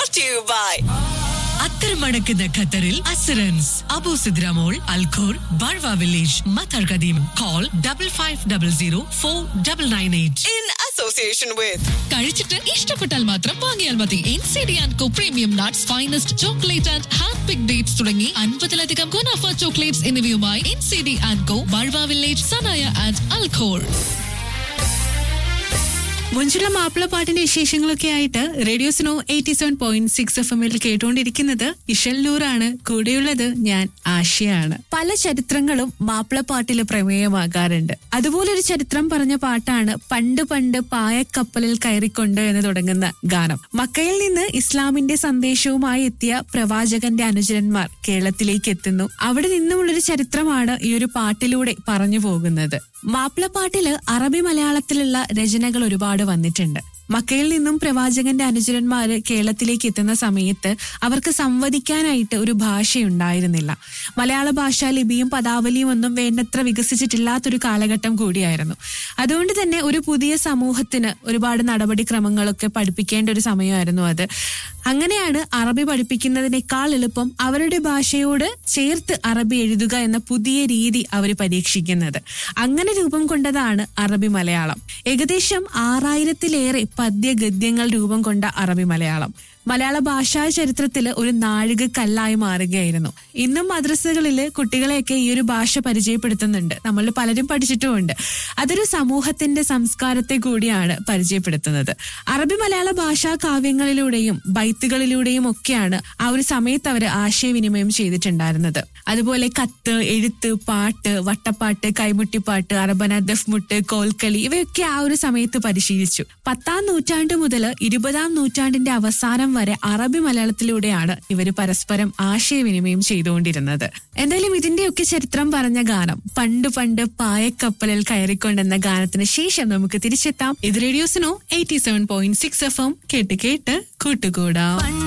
brought to you by അത്തരമടക്കുന്ന ഖത്തറിൽ assurance Abu Sidra mall Al Khor Barwa village Matar Qadeem call double five double zero four double nine eight in association with കഴിച്ചിട്ട് ഇഷ്ടപ്പെട്ടാൽ മാത്രം വാങ്ങിയാൽ മതി N C D and co premium nuts finest chocolate and hand pick dates തുടങ്ങി അൻപതിലധികം ഗുണാഫ chocolates എന്നിവയുമായി N C D and co Barwa village Sanaya and Al Khor മുഞ്ചുള്ള മാപ്പിള പാട്ടിന്റെ വിശേഷങ്ങളൊക്കെ ആയിട്ട് radio Suno eighty seven point six F എമ്മിൽ കേട്ടുകൊണ്ടിരിക്കുന്നത് ഇഷൽ നൂറാണ് കൂടെയുള്ളത് ഞാൻ ആശയാണ് പല ചരിത്രങ്ങളും മാപ്പിളപ്പാട്ടിൽ പ്രമേയമാകാറുണ്ട് അതുപോലെ ഒരു ചരിത്രം പറഞ്ഞ പാട്ടാണ് പണ്ട് പണ്ട് പായക്കപ്പലിൽ കയറിക്കൊണ്ട് എന്ന് തുടങ്ങുന്ന ഗാനം മക്കയിൽ നിന്ന് ഇസ്ലാമിന്റെ സന്ദേശവുമായി എത്തിയ പ്രവാചകന്റെ അനുചരന്മാർ കേരളത്തിലേക്ക് എത്തുന്നു അവിടെ നിന്നുമുള്ളൊരു ചരിത്രമാണ് ഈ ഒരു പാട്ടിലൂടെ പറഞ്ഞു പോകുന്നത് മാപ്പിളപ്പാട്ടില് അറബി മലയാളത്തിലുള്ള രചനകൾ ഒരുപാട് വന്നിട്ടുണ്ട് മക്കയിൽ നിന്നും പ്രവാചകന്റെ അനുചരന്മാര് കേരളത്തിലേക്ക് എത്തുന്ന സമയത്ത് അവർക്ക് സംവദിക്കാനായിട്ട് ഒരു ഭാഷയുണ്ടായിരുന്നില്ല മലയാള ഭാഷ ലിപിയും പദാവലിയും ഒന്നും വേണ്ടത്ര വികസിച്ചിട്ടില്ലാത്തൊരു കാലഘട്ടം കൂടിയായിരുന്നു അതുകൊണ്ട് തന്നെ ഒരു പുതിയ സമൂഹത്തിന് ഒരുപാട് നടപടിക്രമങ്ങളൊക്കെ പഠിപ്പിക്കേണ്ട ഒരു സമയമായിരുന്നു അത് അങ്ങനെയാണ് അറബി പഠിപ്പിക്കുന്നതിനേക്കാൾ എളുപ്പം അവരുടെ ഭാഷയോട് ചേർത്ത് അറബി എഴുതുക എന്ന പുതിയ രീതി അവർ പരീക്ഷിക്കുന്നത് അങ്ങനെ രൂപം കൊണ്ടതാണ് അറബി മലയാളം ഏകദേശം ആറായിരത്തിലേറെ പദ്യ ഗദ്യങ്ങൾ രൂപം കൊണ്ട അറബി മലയാളം മലയാള ഭാഷാ ചരിത്രത്തിൽ ഒരു നാഴികക്കല്ലായി മാറുകയായിരുന്നു ഇന്നും മദ്രസകളിൽ കുട്ടികളെയൊക്കെ ഈ ഒരു ഭാഷ പരിചയപ്പെടുത്തുന്നുണ്ട് നമ്മൾ പലരും പഠിച്ചിട്ടുമുണ്ട് അതൊരു സമൂഹത്തിന്റെ സംസ്കാരത്തെ കൂടിയാണ് പരിചയപ്പെടുത്തുന്നത് അറബി മലയാള ഭാഷാ കാവ്യങ്ങളിലൂടെയും ബൈത്തുകളിലൂടെയും ഒക്കെയാണ് ആ ഒരു സമയത്ത് അവർ ആശയവിനിമയം ചെയ്തിട്ടുണ്ടായിരുന്നത് അതുപോലെ കത്ത് എഴുത്ത് പാട്ട് വട്ടപ്പാട്ട് കൈമുട്ടിപ്പാട്ട് അറബന ദഫ്മുട്ട് കോൽക്കളി ഇവയൊക്കെ ആ ഒരു സമയത്ത് പരിശീലിച്ചു പത്താം നൂറ്റാണ്ട് മുതൽ ഇരുപതാം നൂറ്റാണ്ടിന്റെ അവസാനം വരെ അറബി മലയാളത്തിലൂടെയാണ് ഇവർ പരസ്പരം ആശയവിനിമയം ചെയ്തുകൊണ്ടിരുന്നത് എന്തായാലും ഇതിന്റെയൊക്കെ ചരിത്രം പറഞ്ഞ ഗാനം പണ്ട് പണ്ട് പായക്കപ്പലിൽ കയറിക്കൊണ്ടെന്ന ഗാനത്തിന് ശേഷം നമുക്ക് തിരിച്ചെത്താം ഇത് റേഡിയോസിനോ eighty seven point six F M കേട്ട് കേട്ട് കൂട്ടുകൂടാം